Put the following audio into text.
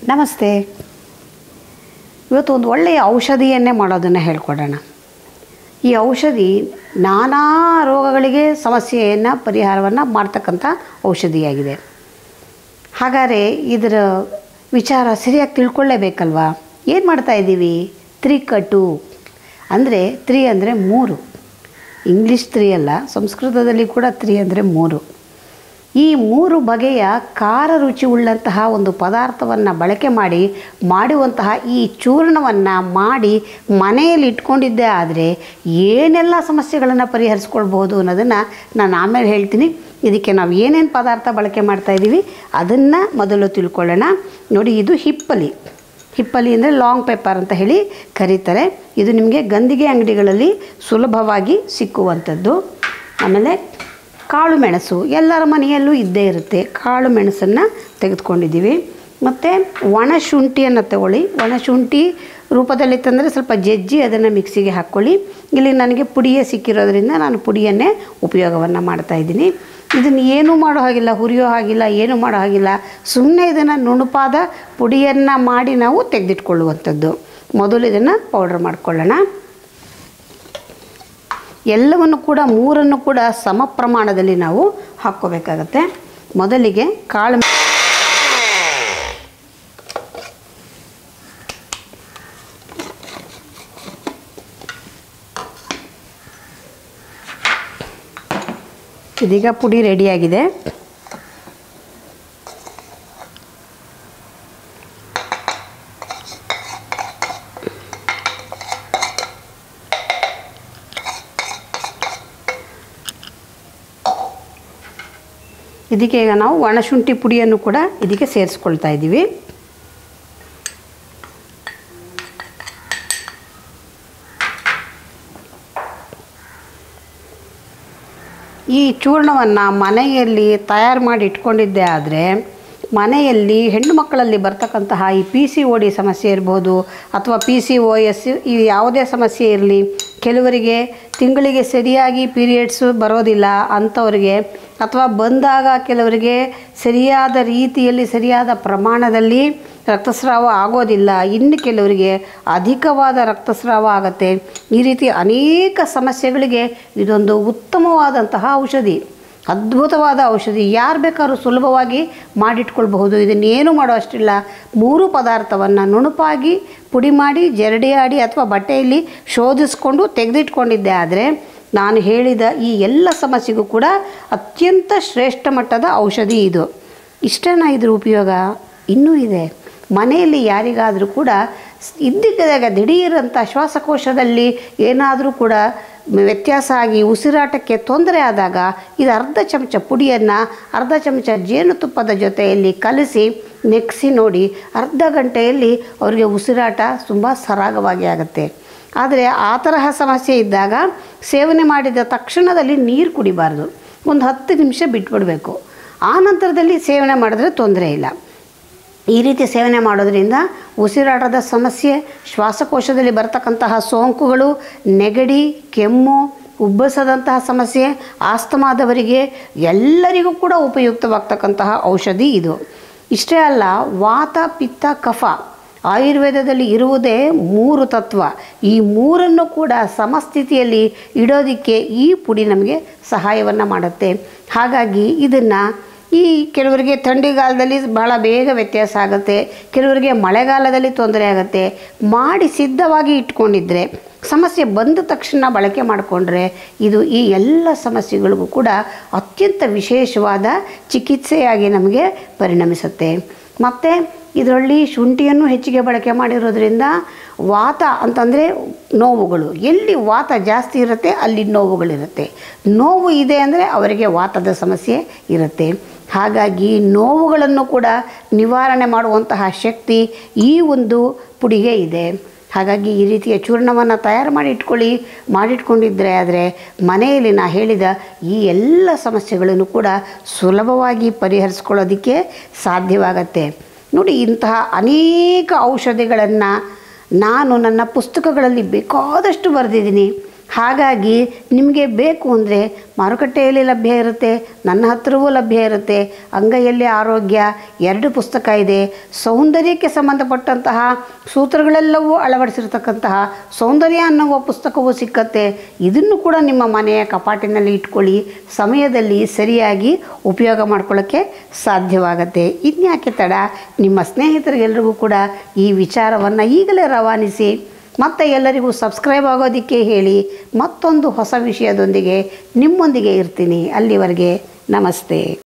ನಮಸ್ತೆ ಇವತ್ತು ಒಂದು ಒಳ್ಳೆಯ ಔಷಧಿಯನ್ನೇ ಮಾಡೋದನ್ನು ಹೇಳ್ಕೊಡೋಣ ಈ ಔಷಧಿ ನಾನಾ ರೋಗಗಳಿಗೆ ಸಮಸ್ಯೆಯನ್ನು ಪರಿಹಾರವನ್ನು ಮಾಡ್ತಕ್ಕಂಥ ಔಷಧಿಯಾಗಿದೆ ಹಾಗಾದರೆ ಇದರ ವಿಚಾರ ಸರಿಯಾಗಿ ತಿಳ್ಕೊಳ್ಳೇಬೇಕಲ್ವಾ ಏನು ಮಾಡ್ತಾ ಇದ್ದೀವಿ ತ್ರಿಕಟು ಅಂದರೆ ತ್ರಿ ಅಂದರೆ ಮೂರು ಇಂಗ್ಲೀಷ್ ತ್ರೀ ಅಲ್ಲ ಸಂಸ್ಕೃತದಲ್ಲಿ ಕೂಡ ತ್ರೀ ಅಂದರೆ ಮೂರು ಈ ಮೂರು ಬಗೆಯ ಖಾರ ರುಚಿ ಉಳ್ಳಂತಹ ಒಂದು ಪದಾರ್ಥವನ್ನು ಬಳಕೆ ಮಾಡಿ ಮಾಡುವಂತಹ ಈ ಚೂರ್ಣವನ್ನು ಮಾಡಿ ಮನೆಯಲ್ಲಿ ಇಟ್ಕೊಂಡಿದ್ದೇ ಆದರೆ ಏನೆಲ್ಲ ಸಮಸ್ಯೆಗಳನ್ನು ಪರಿಹರಿಸ್ಕೊಳ್ಬೋದು ಅನ್ನೋದನ್ನು ನಾನು ಆಮೇಲೆ ಹೇಳ್ತೀನಿ ಇದಕ್ಕೆ ನಾವು ಏನೇನು ಪದಾರ್ಥ ಬಳಕೆ ಮಾಡ್ತಾ ಇದ್ದೀವಿ ಅದನ್ನು ಮೊದಲು ತಿಳ್ಕೊಳ್ಳೋಣ ನೋಡಿ ಇದು ಹಿಪ್ಪಲಿ ಹಿಪ್ಪಲಿ ಅಂದರೆ ಲಾಂಗ್ ಪೆಪ್ಪರ್ ಅಂತ ಹೇಳಿ ಕರೀತಾರೆ ಇದು ನಿಮಗೆ ಗಂದಿಗೆ ಅಂಗಡಿಗಳಲ್ಲಿ ಸುಲಭವಾಗಿ ಸಿಕ್ಕುವಂಥದ್ದು ಆಮೇಲೆ ಕಾಳು ಮೆಣಸು ಎಲ್ಲರ ಮನೆಯಲ್ಲೂ ಇದ್ದೇ ಇರುತ್ತೆ ಕಾಳು ಮೆಣಸನ್ನು ತೆಗೆದುಕೊಂಡಿದ್ದೀವಿ ಮತ್ತು ಒಣ ಶುಂಠಿಯನ್ನು ತಗೊಳ್ಳಿ ಒಣ ಶುಂಠಿ ರೂಪದಲ್ಲಿ ತಂದರೆ ಸ್ವಲ್ಪ ಜಜ್ಜಿ ಅದನ್ನು ಮಿಕ್ಸಿಗೆ ಹಾಕ್ಕೊಳ್ಳಿ ಇಲ್ಲಿ ನನಗೆ ಪುಡಿಯೇ ಸಿಕ್ಕಿರೋದ್ರಿಂದ ನಾನು ಪುಡಿಯನ್ನೇ ಉಪಯೋಗವನ್ನು ಮಾಡ್ತಾಯಿದ್ದೀನಿ ಇದನ್ನು ಏನೂ ಮಾಡೋ ಹಾಗಿಲ್ಲ ಹುರಿಯೋ ಹಾಗಿಲ್ಲ ಏನೂ ಮಾಡೋ ಹಾಗಿಲ್ಲ ಸುಮ್ಮನೆ ಇದನ್ನು ನುಣುಪಾದ ಪುಡಿಯನ್ನು ಮಾಡಿ ನಾವು ತೆಗೆದಿಟ್ಕೊಳ್ಳುವಂಥದ್ದು ಮೊದಲು ಇದನ್ನು ಪೌಡ್ರ್ ಮಾಡ್ಕೊಳ್ಳೋಣ ಎಲ್ಲವನ್ನು ಕೂಡ ಮೂರನ್ನು ಕೂಡ ಸಮ ಪ್ರಮಾಣದಲ್ಲಿ ನಾವು ಹಾಕ್ಕೋಬೇಕಾಗತ್ತೆ ಮೊದಲಿಗೆ ಕಾಳು ಇದೀಗ ಪುಡಿ ರೆಡಿಯಾಗಿದೆ ಇದಕ್ಕೆ ಈಗ ನಾವು ಒಣಶುಂಠಿ ಪುಡಿಯನ್ನು ಕೂಡ ಇದಕ್ಕೆ ಸೇರಿಸ್ಕೊಳ್ತಾ ಇದ್ದೀವಿ ಈ ಚೂರ್ಣವನ್ನು ಮನೆಯಲ್ಲಿ ತಯಾರು ಮಾಡಿ ಇಟ್ಕೊಂಡಿದ್ದೆ ಆದರೆ ಮನೆಯಲ್ಲಿ ಹೆಣ್ಣು ಮಕ್ಕಳಲ್ಲಿ ಬರ್ತಕ್ಕಂತಹ ಈ ಪಿ ಸಿ ಓ ಡಿ ಸಮಸ್ಯೆ ಇರ್ಬೋದು ಅಥವಾ ಪಿ ಸಿ ಓ ಎಸ್ ಈ ಯಾವುದೇ ಸಮಸ್ಯೆ ಇರಲಿ ಕೆಲವರಿಗೆ ತಿಂಗಳಿಗೆ ಸರಿಯಾಗಿ ಪೀರಿಯಡ್ಸು ಬರೋದಿಲ್ಲ ಅಂಥವ್ರಿಗೆ ಅಥವಾ ಬಂದಾಗ ಕೆಲವರಿಗೆ ಸರಿಯಾದ ರೀತಿಯಲ್ಲಿ ಸರಿಯಾದ ಪ್ರಮಾಣದಲ್ಲಿ ರಕ್ತಸ್ರಾವ ಆಗೋದಿಲ್ಲ ಇನ್ನು ಕೆಲವರಿಗೆ ಅಧಿಕವಾದ ರಕ್ತಸ್ರಾವ ಆಗುತ್ತೆ ಈ ರೀತಿ ಅನೇಕ ಸಮಸ್ಯೆಗಳಿಗೆ ಇದೊಂದು ಉತ್ತಮವಾದಂತಹ ಔಷಧಿ ಅದ್ಭುತವಾದ ಔಷಧಿ ಯಾರು ಬೇಕಾದ್ರೂ ಸುಲಭವಾಗಿ ಮಾಡಿಟ್ಕೊಳ್ಬಹುದು ಇದನ್ನೇನು ಮಾಡೋ ಅಷ್ಟಿಲ್ಲ ಮೂರು ಪದಾರ್ಥವನ್ನು ನುಣುಪಾಗಿ ಪುಡಿ ಮಾಡಿ ಜರಡಿ ಆಡಿ ಅಥವಾ ಬಟ್ಟೆಯಲ್ಲಿ ಶೋಧಿಸ್ಕೊಂಡು ತೆಗೆದಿಟ್ಕೊಂಡಿದ್ದೆ ಆದರೆ ನಾನು ಹೇಳಿದ ಈ ಎಲ್ಲ ಸಮಸ್ಯೆಗೂ ಕೂಡ ಅತ್ಯಂತ ಶ್ರೇಷ್ಠ ಮಟ್ಟದ ಔಷಧಿ ಇದು ಇಷ್ಟೇನಾ ಇದ್ರ ಉಪಯೋಗ ಇನ್ನೂ ಇದೆ ಮನೆಯಲ್ಲಿ ಯಾರಿಗಾದರೂ ಕೂಡ ಇದ್ದಿದ್ದಾಗ ದಿಢೀರಂಥ ಶ್ವಾಸಕೋಶದಲ್ಲಿ ಏನಾದರೂ ಕೂಡ ವ್ಯತ್ಯಾಸ ಆಗಿ ಉಸಿರಾಟಕ್ಕೆ ತೊಂದರೆ ಆದಾಗ ಇದು ಅರ್ಧ ಚಮಚ ಪುಡಿಯನ್ನು ಅರ್ಧ ಚಮಚ ಜೇನುತುಪ್ಪದ ಜೊತೆಯಲ್ಲಿ ಕಲಸಿ ನೆಕ್ಸಿ ನೋಡಿ ಅರ್ಧ ಗಂಟೆಯಲ್ಲಿ ಅವರಿಗೆ ಉಸಿರಾಟ ತುಂಬ ಸರಾಗವಾಗಿ ಆಗುತ್ತೆ ಆದರೆ ಆ ತರಹ ಸಮಸ್ಯೆ ಇದ್ದಾಗ ಸೇವನೆ ಮಾಡಿದ ತಕ್ಷಣದಲ್ಲಿ ನೀರು ಕುಡಿಬಾರ್ದು ಒಂದು ಹತ್ತು ನಿಮಿಷ ಬಿಟ್ಬಿಡಬೇಕು ಆ ನಂತರದಲ್ಲಿ ಸೇವನೆ ಮಾಡಿದ್ರೆ ತೊಂದರೆ ಇಲ್ಲ ಈ ರೀತಿ ಸೇವನೆ ಮಾಡೋದ್ರಿಂದ ಉಸಿರಾಟದ ಸಮಸ್ಯೆ ಶ್ವಾಸಕೋಶದಲ್ಲಿ ಬರ್ತಕ್ಕಂತಹ ಸೋಂಕುಗಳು ನೆಗಡಿ ಕೆಮ್ಮು ಉಬ್ಬಸದಂತಹ ಸಮಸ್ಯೆ ಆಸ್ತಮಾದವರಿಗೆ ಎಲ್ಲರಿಗೂ ಕೂಡ ಉಪಯುಕ್ತವಾಗ್ತಕ್ಕಂತಹ ಔಷಧಿ ಇದು ಇಷ್ಟೇ ಅಲ್ಲ ವಾತ ಪಿತ್ತ ಕಫ ಆಯುರ್ವೇದದಲ್ಲಿ ಇರುವುದೇ ಮೂರು ತತ್ವ ಈ ಮೂರನ್ನು ಕೂಡ ಸಮಸ್ಥಿತಿಯಲ್ಲಿ ಇಡೋದಕ್ಕೆ ಈ ಪುಡಿ ನಮಗೆ ಸಹಾಯವನ್ನು ಮಾಡುತ್ತೆ ಹಾಗಾಗಿ ಇದನ್ನು ಈ ಕೆಲವರಿಗೆ ಥಂಡಿಗಾಲದಲ್ಲಿ ಬಹಳ ಬೇಗ ವ್ಯತ್ಯಾಸ ಆಗುತ್ತೆ ಕೆಲವರಿಗೆ ಮಳೆಗಾಲದಲ್ಲಿ ತೊಂದರೆ ಆಗುತ್ತೆ ಮಾಡಿ ಸಿದ್ಧವಾಗಿ ಇಟ್ಕೊಂಡಿದ್ರೆ ಸಮಸ್ಯೆ ಬಂದ ತಕ್ಷಣ ಬಳಕೆ ಮಾಡಿಕೊಂಡ್ರೆ ಇದು ಈ ಎಲ್ಲ ಸಮಸ್ಯೆಗಳಿಗೂ ಕೂಡ ಅತ್ಯಂತ ವಿಶೇಷವಾದ ಚಿಕಿತ್ಸೆಯಾಗಿ ನಮಗೆ ಪರಿಣಮಿಸುತ್ತೆ ಮತ್ತು ಇದರಲ್ಲಿ ಶುಂಠಿಯನ್ನು ಹೆಚ್ಚಿಗೆ ಬಳಕೆ ಮಾಡಿರೋದ್ರಿಂದ ವಾತ ಅಂತಂದರೆ ನೋವುಗಳು ಎಲ್ಲಿ ವಾತ ಜಾಸ್ತಿ ಇರುತ್ತೆ ಅಲ್ಲಿ ನೋವುಗಳಿರುತ್ತೆ ನೋವು ಇದೆ ಅಂದರೆ ಅವರಿಗೆ ವಾತದ ಸಮಸ್ಯೆ ಇರುತ್ತೆ ಹಾಗಾಗಿ ನೋವುಗಳನ್ನು ಕೂಡ ನಿವಾರಣೆ ಮಾಡುವಂತಹ ಶಕ್ತಿ ಈ ಒಂದು ಪುಡಿಗೆ ಇದೆ ಹಾಗಾಗಿ ಈ ರೀತಿಯ ಚೂರ್ಣವನ್ನು ತಯಾರು ಮಾಡಿ ಇಟ್ಕೊಳ್ಳಿ ಮಾಡಿಟ್ಕೊಂಡಿದ್ದರೆ ಆದರೆ ಮನೆಯಲ್ಲಿ ನಾ ಹೇಳಿದ ಈ ಎಲ್ಲ ಸಮಸ್ಯೆಗಳನ್ನು ಕೂಡ ಸುಲಭವಾಗಿ ಪರಿಹರಿಸ್ಕೊಳ್ಳೋದಕ್ಕೆ ಸಾಧ್ಯವಾಗತ್ತೆ ನೋಡಿ ಇಂತಹ ಅನೇಕ ಔಷಧಿಗಳನ್ನು ನಾನು ನನ್ನ ಪುಸ್ತಕಗಳಲ್ಲಿ ಬೇಕಾದಷ್ಟು ಬರೆದಿದ್ದೀನಿ ಹಾಗಾಗಿ ನಿಮಗೆ ಬೇಕು ಅಂದರೆ ಮಾರುಕಟ್ಟೆಯಲ್ಲಿ ಲಭ್ಯ ಇರುತ್ತೆ ನನ್ನ ಹತ್ರವೂ ಲಭ್ಯ ಇರುತ್ತೆ ಅಂಗೈಯಲ್ಲಿ ಆರೋಗ್ಯ ಎರಡು ಪುಸ್ತಕ ಇದೆ ಸೌಂದರ್ಯಕ್ಕೆ ಸಂಬಂಧಪಟ್ಟಂತಹ ಸೂತ್ರಗಳೆಲ್ಲವೂ ಅಳವಡಿಸಿರ್ತಕ್ಕಂತಹ ಸೌಂದರ್ಯ ಅನ್ನುವ ಪುಸ್ತಕವೂ ಸಿಕ್ಕತ್ತೆ ಇದನ್ನು ಕೂಡ ನಿಮ್ಮ ಮನೆಯ ಕಪಾಟಿನಲ್ಲಿ ಇಟ್ಕೊಳ್ಳಿ ಸಮಯದಲ್ಲಿ ಸರಿಯಾಗಿ ಉಪಯೋಗ ಮಾಡ್ಕೊಳ್ಳೋಕ್ಕೆ ಸಾಧ್ಯವಾಗತ್ತೆ ಇನ್ಯಾಕೆ ತಡ ನಿಮ್ಮ ಸ್ನೇಹಿತರಿಗೆಲ್ರಿಗೂ ಕೂಡ ಈ ವಿಚಾರವನ್ನು ಈಗಲೇ ರವಾನಿಸಿ ಮತ್ತೆ ಎಲ್ಲರಿಗೂ ಸಬ್ಸ್ಕ್ರೈಬ್ ಆಗೋದಕ್ಕೆ ಹೇಳಿ ಮತ್ತೊಂದು ಹೊಸ ವಿಷಯದೊಂದಿಗೆ ನಿಮ್ಮೊಂದಿಗೆ ಇರ್ತೀನಿ ಅಲ್ಲಿವರೆಗೆ ನಮಸ್ತೆ